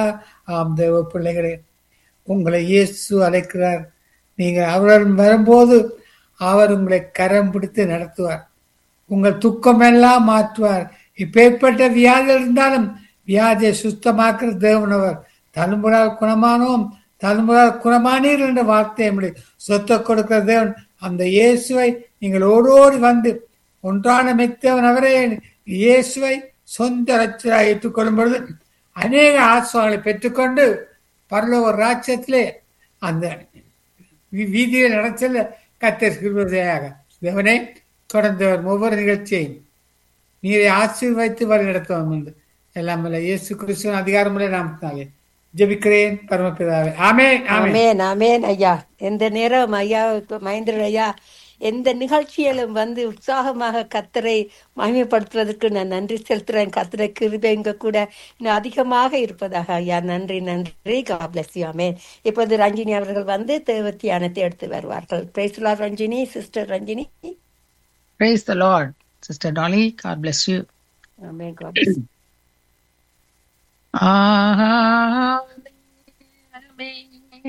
ஆம் தேவ பிள்ளைகளே உங்களை இயேசு அழைக்கிறார் நீங்கள் அவருடன் வரும்போது அவர் உங்களை கரம் பிடித்து நடத்துவார் உங்கள் துக்கமெல்லாம் மாற்றுவார் இப்பேற்பட்ட வியாதி இருந்தாலும் வியாதியை சுத்தமாக்குற தேவனவர் தழும்புடால் குணமானோம் தழும்புடால் குணமானீர் என்ற வார்த்தை நம்முடைய சொத்தை கொடுக்கிற தேவன் அந்த இயேசுவை நீங்கள் ஓடோடி வந்து ஒன்றான மெத்தவன் அவரே இயேசுவை சொந்த ரச்சராக ஏற்றுக்கொள்ளும் பொழுது அநேக ஆசுவாங்களை பெற்றுக்கொண்டு பரலோக ராட்சத்திலே அந்த வீ- வீதியில் நடச்சல கத்தர் சிறுவதையாக தேவனே தொடர்ந்து வரும் ஒவ்வொரு நிகழ்ச்சியையும் நீரை ஆசீர்வைத்து வழி நடத்துவோம் என்று எல்லாம் வல்ல இயேசு கிறிஸ்துவின் அதிகாரமுள்ள நாமத்தினாலே ஜெபிக்கிறேன் பரமபிதாவே ஆமென் ஆமென் ஆமேன் ஆமேன் ஐயா எந்த நேரம் ஐயா மகேந்திரன் ஐயா எந்த நிகழ்ச்சியிலும் வந்து உற்சாகமாக கத்தரை மகிமைப்படுத்துவதற்கு நான் நன்றி செலுத்துறேன் கத்தரை கிருபை இங்க கூட இன்னும் அதிகமாக இருப்பதாக ஐயா நன்றி நன்றி காப்ளஸ் ஆமேன் இப்போது ரஞ்சினி அவர்கள் வந்து தேவ தியானத்தை எடுத்து வருவார்கள் பேசலா Ranjini sister Ranjini Praise the Lord. Sister Dolly, God bless you. Amen God bless you. Aha